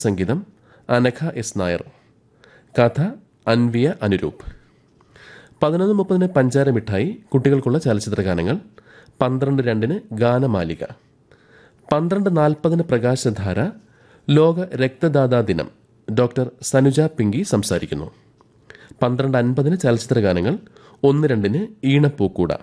സംഗീതം അനഘ എസ് നായർ കഥ അൻവിയ അനുരൂപ് പതിനൊന്ന് മുപ്പതിന് പഞ്ചാര മിഠായി കുട്ടികൾക്കുള്ള ചലച്ചിത്ര ഗാനങ്ങൾ പന്ത്രണ്ട് രണ്ടിന് ഗാനമാലിക പന്ത്രണ്ട് നാൽപ്പതിന് പ്രകാശധാര ലോക രക്തദാതാ ദിനം ഡോക്ടർ സനുജ പിങ്കി സംസാരിക്കുന്നു പന്ത്രണ്ട് അൻപതിന് ചലച്ചിത്ര ഗാനങ്ങൾ ഒന്ന് രണ്ടിന് ഈണപ്പൂക്കൂട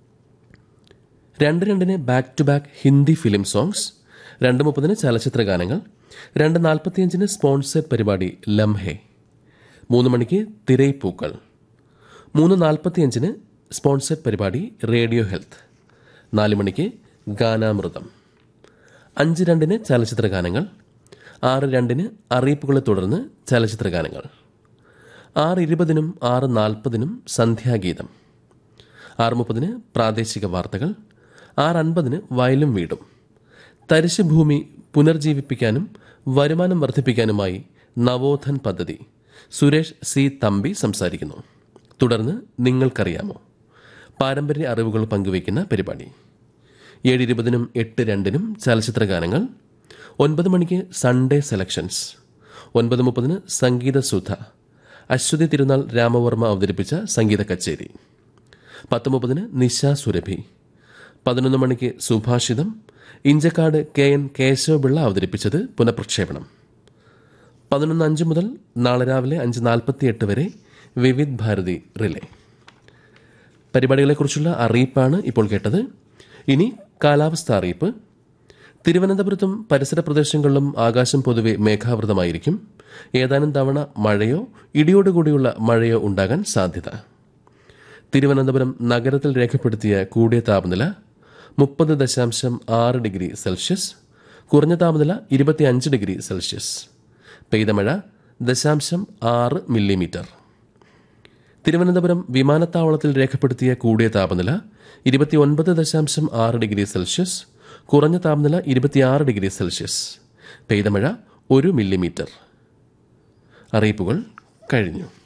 രണ്ട് രണ്ടിന് back to back Hindi film songs രണ്ട് മുപ്പതിന് ചലച്ചിത്ര ഗാനങ്ങൾ രണ്ട് നാൽപ്പത്തിയഞ്ചിന് സ്പോൺസേഡ് പരിപാടി ലംഹെ മൂന്ന് മണിക്ക് തിരൈപ്പൂക്കൾ മൂന്ന് നാൽപ്പത്തിയഞ്ചിന് സ്പോൺസേഡ് പരിപാടി റേഡിയോ ഹെൽത്ത് നാല് മണിക്ക് ഗാനാമൃതം അഞ്ച് രണ്ടിന് ചലച്ചിത്ര ഗാനങ്ങൾ ആറ് രണ്ടിന് അറിയിപ്പുകളെ തുടർന്ന് ചലച്ചിത്ര ഗാനങ്ങൾ ആറ് ഇരുപതിനും ആറ് നാൽപ്പതിനും സന്ധ്യാഗീതം ആറ് മുപ്പതിന് പ്രാദേശിക വാർത്തകൾ ആറ് അൻപതിന് വയലും വീടും തരിശ് ഭൂമി പുനർജീവിപ്പിക്കാനും വരുമാനം വർദ്ധിപ്പിക്കാനുമായി നവോധൻ പദ്ധതി സുരേഷ് സി തമ്പി സംസാരിക്കുന്നു തുടർന്ന് നിങ്ങൾക്കറിയാമോ പാരമ്പര്യ അറിവുകൾ പങ്കുവയ്ക്കുന്ന പരിപാടി ഏഴ് ഇരുപതിനും എട്ട് രണ്ടിനും ചലച്ചിത്ര ഗാനങ്ങൾ ഒൻപത് മണിക്ക് സൺഡേ സെലക്ഷൻസ് ഒൻപത് മുപ്പതിന് സംഗീത സുധ അശ്വതി തിരുനാൾ രാമവർമ്മ അവതരിപ്പിച്ച സംഗീത കച്ചേരി പത്ത് മുപ്പതിന് നിശ സുരഭി പതിനൊന്ന് മണിക്ക് സുഭാഷിതം ഇഞ്ചക്കാട് കെ എൻ കേശവപിള്ള അവതരിപ്പിച്ചത് പുനഃപ്രക്ഷേപണം പതിനൊന്ന് അഞ്ച് മുതൽ നാളെ രാവിലെ അഞ്ച് നാൽപ്പത്തിയെട്ട് വരെ വിവിധ് ഭാരതി റിലേ പരിപാടികളെക്കുറിച്ചുള്ള അറിയിപ്പാണ് ഇപ്പോൾ കേട്ടത് ഇനി കാലാവസ്ഥ അറിയിപ്പ് തിരുവനന്തപുരത്തും പരിസര പ്രദേശങ്ങളിലും ആകാശം പൊതുവെ മേഘാവൃതമായിരിക്കും ഏതാനും തവണ മഴയോ ഇടിയോടുകൂടിയുള്ള മഴയോ ഉണ്ടാകാൻ സാധ്യത തിരുവനന്തപുരം നഗരത്തിൽ രേഖപ്പെടുത്തിയ കൂടിയ താപനില മുപ്പത് ദശാംശം ആറ് ഡിഗ്രി സെൽഷ്യസ് കുറഞ്ഞ താപനില ഇരുപത്തിയഞ്ച് ഡിഗ്രി സെൽഷ്യസ് പെയ്ത മഴ ദശാംശം ആറ് മില്ലിമീറ്റർ തിരുവനന്തപുരം വിമാനത്താവളത്തിൽ രേഖപ്പെടുത്തിയ കൂടിയ താപനില ഇരുപത്തിയൊൻപത് ദശാംശം ആറ് ഡിഗ്രി സെൽഷ്യസ് കുറഞ്ഞ താപനില ഇരുപത്തിയാറ് ഡിഗ്രി സെൽഷ്യസ് പെയ്ത മഴ ഒരു മില്ലിമീറ്റർ അറിയിപ്പുകൾ കഴിഞ്ഞു